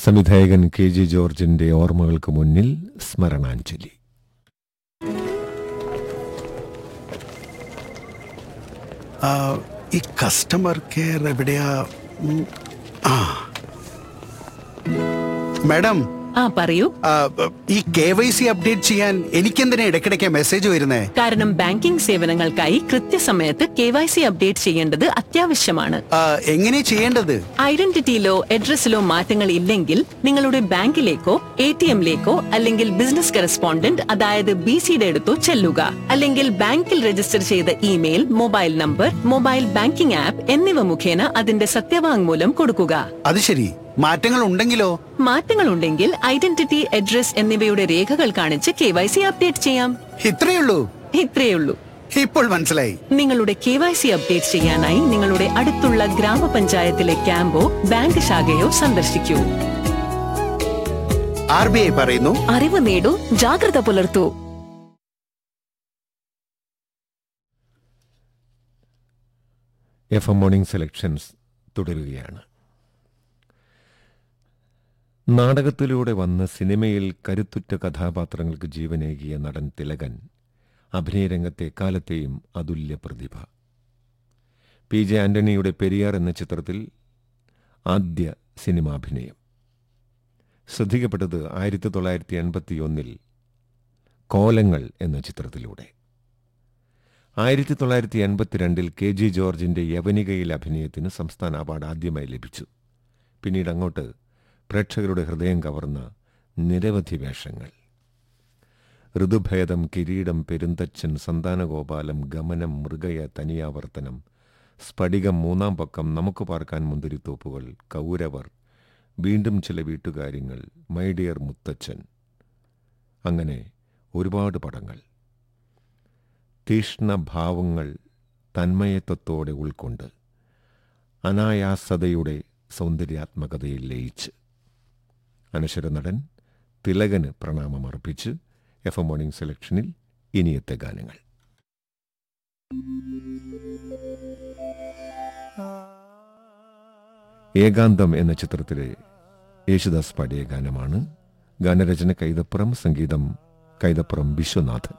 സംവിധായകൻ K G ജോർജിന്റെ ഓർമ്മകൾക്ക് മുന്നിൽ സ്മരണാഞ്ജലി ആ, ഈ കസ്റ്റമർ കെയർ എവിടെയാ ഉം, ആ മാഡം ആ പറയൂ ആ, ഈ കെ വൈ സി അപ്ഡേറ്റ് ചെയ്യാൻ എനിക്കെന്തിനാ ഇടയ്ക്കിടയ്ക്ക് മെസ്സേജ് വരുന്നേ കാരണം ബാങ്കിംഗ് സേവനങ്ങൾക്കായി കൃത്യസമയത്ത് കെ വൈ സി അപ്ഡേറ്റ് ചെയ്യേണ്ടത് അത്യാവശ്യമാണ് ആ, എങ്ങനെ ചെയ്യേണ്ടത് ഐഡന്റിറ്റിയിലോ അഡ്രസ്സിലോ മാറ്റങ്ങൾ ഇല്ലെങ്കിൽ നിങ്ങളുടെ ബാങ്കിലേക്കോ എ ടി എമ്മിലേക്കോ അല്ലെങ്കിൽ ബിസിനസ് കറസ്പോണ്ടന്റ് അതായത് ബി സിയുടെ അടുത്തോ ചെല്ലുക അല്ലെങ്കിൽ ബാങ്കിൽ രജിസ്റ്റർ ചെയ്ത email mobile number mobile banking app എന്നിവ മുഖേന അതിന്റെ സത്യവാങ്മൂലം കൊടുക്കുക അത് ശരി മാറ്റങ്ങൾ ഉണ്ടെങ്കിലോ മാറ്റങ്ങൾ ഉണ്ടെങ്കിൽ ഐഡന്റിറ്റി അഡ്രസ് എന്നിവയുടെ രേഖകൾ കാണിച്ച് കെ വൈ സി അപ്ഡേറ്റ് ചെയ്യാം ഇത്രയുള്ളൂ ഇത്രയുള്ളൂ ഇപ്പോൾ മനസ്സിലായി നിങ്ങളുടെ കെ വൈ സി അപ്ഡേറ്റ് ചെയ്യാനായി നിങ്ങളുടെ അടുത്തുള്ള ഗ്രാമപഞ്ചായത്തിലെ ക്യാമ്പോ ബാങ്ക് ശാഖയോ സന്ദർശിക്കൂ ആർ ബി ഐ പറയുന്നു അറിവ് നേടൂ ജാഗ്രത പുലർത്തൂ എഫ് എം മോർണിംഗ് സെലക്ഷൻസ് തുടരുകയാണ് നാടകത്തിലൂടെ വന്ന് സിനിമയിൽ കരുത്തുറ്റ കഥാപാത്രങ്ങൾക്ക് ജീവനേകിയ നടൻ തിലകൻ അഭിനയരംഗത്തെ എക്കാലത്തെയും അതുല്യ പ്രതിഭ പി ജെ ആന്റണിയുടെ പെരിയാർ എന്ന ചിത്രത്തിൽ ആദ്യ സിനിമാഭിനയം ശ്രദ്ധിക്കപ്പെട്ടത് ആയിരത്തി തൊള്ളായിരത്തി എൺപത്തിയൊന്നിൽ കോലങ്ങൾ എന്ന ചിത്രത്തിലൂടെ ആയിരത്തി തൊള്ളായിരത്തി എൺപത്തിരണ്ടിൽ കെ ജി ജോർജിന്റെ യവനികയിൽ അഭിനയത്തിന് സംസ്ഥാന അവാർഡ് ആദ്യമായി ലഭിച്ചു പിന്നീട് അങ്ങോട്ട് പ്രേക്ഷകരുടെ ഹൃദയം കവർന്ന നിരവധി വേഷങ്ങൾ ഋതുഭേദം കിരീടം പെരുന്തച്ചൻ സന്താനഗോപാലം ഗമനം മൃഗയ തനിയാവർത്തനം സ്ഫടികം മൂന്നാം പക്കം നമുക്ക് പാർക്കാൻ മുന്തിരിത്തോപ്പുകൾ കൗരവർ വീണ്ടും ചില വീട്ടുകാര്യങ്ങൾ മൈ ഡിയർ മുത്തച്ഛൻ അങ്ങനെ ഒരുപാട് പടങ്ങൾ തീഷ്ണഭാവങ്ങൾ തന്മയത്വത്തോടെ ഉൾക്കൊണ്ട് അനായാസതയുടെ സൗന്ദര്യാത്മകതയിൽ ലയിച്ച് അനശ്വര നടൻ തിലകന് പ്രണാമമർപ്പിച്ച് എഫ് എം മോർണിംഗ് സെലക്ഷനിൽ ഇനിയത്തെ ഗാനങ്ങൾ ഏകാന്തം എന്ന ചിത്രത്തിലെ യേശുദാസ് പാടിയ ഗാനമാണ് ഗാനരചന കൈതപ്പുറം സംഗീതം കൈതപ്പുറം വിശ്വനാഥൻ